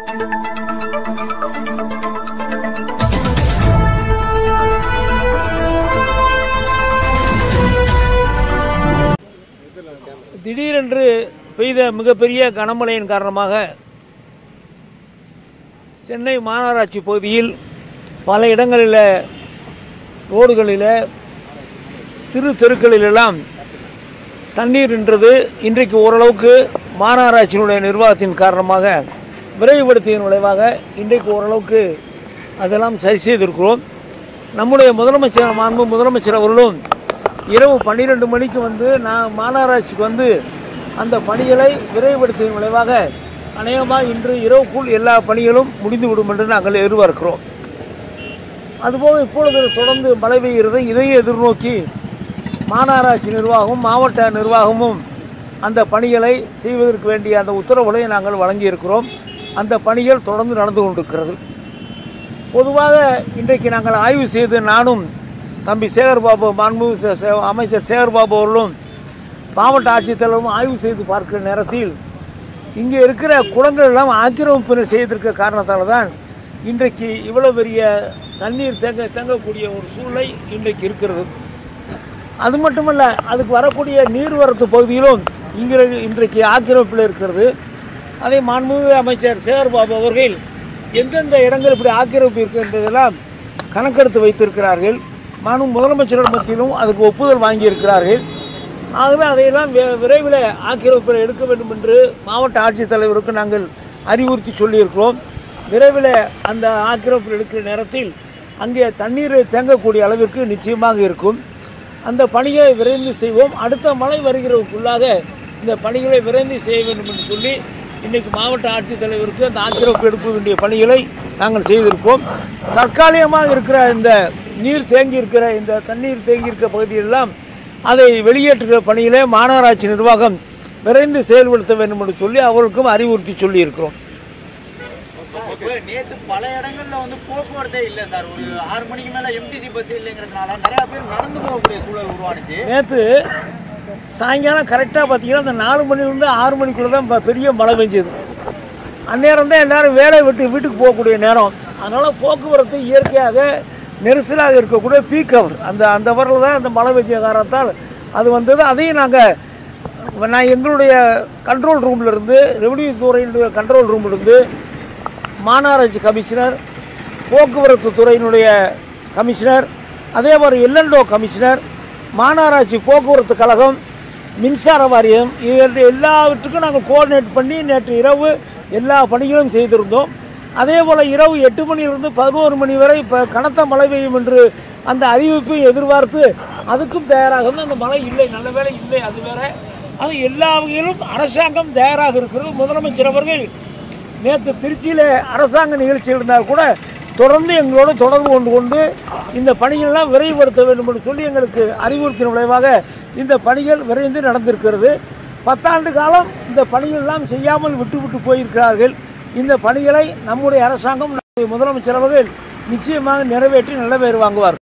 திடீரென்று பெய்த மிகப்பெரிய கனமழையின் காரணமாக சென்னை மாநகராட்சி பகுதியில் பல இடங்களில் ரோடுகளில் சிறு தெருக்களிலெல்லாம் தண்ணீர் நின்றது இன்றைக்கு ஓரளவுக்கு மாநகராட்சியினுடைய நிர்வாகத்தின் காரணமாக விரைவுபடுத்தியதன் விளைவாக இன்றைக்கு ஓரளவுக்கு அதெல்லாம் சரி செய்திருக்கிறோம் நம்முடைய முதலமைச்சர் மாண்பு முதலமைச்சர் அவர்களும் இரவு பன்னிரெண்டு மணிக்கு வந்து நான் மாநகராட்சிக்கு வந்து அந்த பணிகளை விரைவுபடுத்தியதன் விளைவாக அநேகமாக இன்று இரவுக்குள் எல்லா பணிகளும் முடிந்துவிடும் என்று நாங்கள் எதிர்பார்க்கிறோம் அதுபோக இப்பொழுது தொடர்ந்து மழை பெய்கிறது இதையே எதிர்நோக்கி மாநகராட்சி நிர்வாகமும் மாவட்ட நிர்வாகமும் அந்த பணிகளை செய்வதற்கு வேண்டிய அந்த உத்தரவுகளை நாங்கள் வழங்கியிருக்கிறோம் அந்த பணிகள் தொடர்ந்து நடந்து கொண்டிருக்கிறது பொதுவாக இன்றைக்கு நாங்கள் ஆய்வு செய்து நானும் தம்பி சேகர்பாபு மாண்பு சே- சே- அமைச்சர் சேகர்பாபு அவர்களும் மாவட்ட ஆட்சித்தலைவரும் ஆய்வு செய்து பார்க்கிற நேரத்தில் இங்கே இருக்கிற குளங்கள் எல்லாம் ஆக்கிரமிப்பு செய்திருக்க காரணத்தால் தான் இன்றைக்கு இவ்வளோ பெரிய தண்ணீர் தேங்க தேங்கக்கூடிய ஒரு சூழ்நிலை இன்றைக்கு இருக்கிறது அது மட்டுமல்ல அதுக்கு வரக்கூடிய நீர்வரத்து பகுதியிலும் இங்கே இன்றைக்கு ஆக்கிரமிப்பில் இருக்கிறது அதை மாண்புமிகு அமைச்சர் சேகர்பாபு அவர்கள் எந்தெந்த இடங்கள் இப்படி ஆக்கிரமிப்பு இருக்கின்றதெல்லாம் கணக்கெடுத்து வைத்திருக்கிறார்கள் மாண்பு முதலமைச்சர் மத்தியிலும் அதுக்கு ஒப்புதல் வாங்கியிருக்கிறார்கள் ஆகவே அதையெல்லாம் வி- விரைவில் ஆக்கிரமிப்பில் எடுக்க வேண்டும் என்று மாவட்ட ஆட்சித்தலைவருக்கு நாங்கள் அறிவுறுத்தி சொல்லியிருக்கிறோம் விரைவில் அந்த ஆக்கிரமிப்பில் எடுக்கிற நேரத்தில் அங்கே தண்ணீர் தேங்கக்கூடிய அளவிற்கு நிச்சயமாக இருக்கும் அந்த பணியை விரைந்து செய்வோம் அடுத்த மழை வருகிறதுக்குள்ளாக இந்த பணிகளை விரைந்து செய்ய வேண்டும் என்று சொல்லி இன்றைக்கு மாவட்ட ஆட்சித்தலைவருக்கு அந்த ஆக்கிரமிப்பு எடுக்க வேண்டிய பணிகளை நாங்கள் செய்திருக்கோம் தற்காலிகமாக இருக்கிற இந்த நீர் தேங்கி இருக்கிற இந்த தண்ணீர் தேங்கி இருக்கிற பகுதியெல்லாம் அதை வெளியேற்றுகிற பணியிலே மாநகராட்சி நிர்வாகம் விரைந்து செயல்படுத்த வேண்டும் என்று சொல்லி அவர்களுக்கும் அறிவுறுத்தி சொல்லியிருக்கிறோம் இப்போ நேத்து பல இடங்கள்ல வந்து போக்குவரத்தே இல்ல சார் ஒரு ஆறு மணிக்கு மேல எம்டிசி பஸ் இல்லைங்கிறதுனால நிறைய பேர் நடந்து போகக்கூடிய சூழல் உருவானுச்சு நேற்று சாயங்காலம் கரெக்டாக பார்த்தீங்கன்னா அந்த நாலு மணிலேருந்து ஆறு மணிக்குள்ளே தான் ப- பெரிய மழை பெஞ்சது அந்நேரம் தான் எல்லாரும் வேலையை விட்டு வீட்டுக்கு போகக்கூடிய நேரம் அதனால் போக்குவரத்து இயற்கையாக நெரிசலாக இருக்கக்கூடிய பீக் அவர் அந்த அந்த வரல தான் அந்த மழை பெஞ்ச காரணத்தால் அது வந்தது அதையும் நாங்கள் நான் எங்களுடைய கண்ட்ரோல் ரூமில் இருந்து ரெவன்யூ துறையினுடைய கண்ட்ரோல் ரூமில் இருந்து மாநகராட்சி கமிஷனர் போக்குவரத்து துறையினுடைய கமிஷனர் அதே மாதிரி எல்என்டோ கமிஷனர் மாநகராட்சி போக்குவரத்து கழகம் மின்சார வாரியம் இது எல்லாவற்றுக்கும் நாங்கள் கோஆர்டினேட் பண்ணி நேற்று இரவு எல்லா பணிகளும் செய்திருந்தோம் அதே போல் இரவு எட்டு மணியிலிருந்து பதினோரு மணி வரை இப்போ கனத்த மழை பெய்யும் என்று அந்த அறிவிப்பை எதிர்பார்த்து அதுக்கும் தயாராக இருந்து அந்த மழை இல்லை நல்ல வேளை இல்லை அது வேற அது எல்லா வகையிலும் அரசாங்கம் தயாராக இருக்கிறது முதலமைச்சர் அவர்கள் நேற்று திருச்சியில் அரசாங்க நிகழ்ச்சி இருந்தால் கூட தொடர்ந்து எங்களோடு தொடர்பு கொண்டு கொண்டு இந்த பணிகளெல்லாம் விரைவுபடுத்த வேண்டும் என்று சொல்லி எங்களுக்கு அறிவுறுத்தின விளைவாக இந்த பணிகள் விரைந்து நடந்திருக்கிறது பத்தாண்டு காலம் இந்த பணிகளெல்லாம் செய்யாமல் விட்டு விட்டு போயிருக்கிறார்கள் இந்த பணிகளை நம்முடைய அரசாங்கம் நம்முடைய முதலமைச்சர் அவர்கள் நிச்சயமாக நிறைவேற்றி நல்ல பேர் வாங்குவார்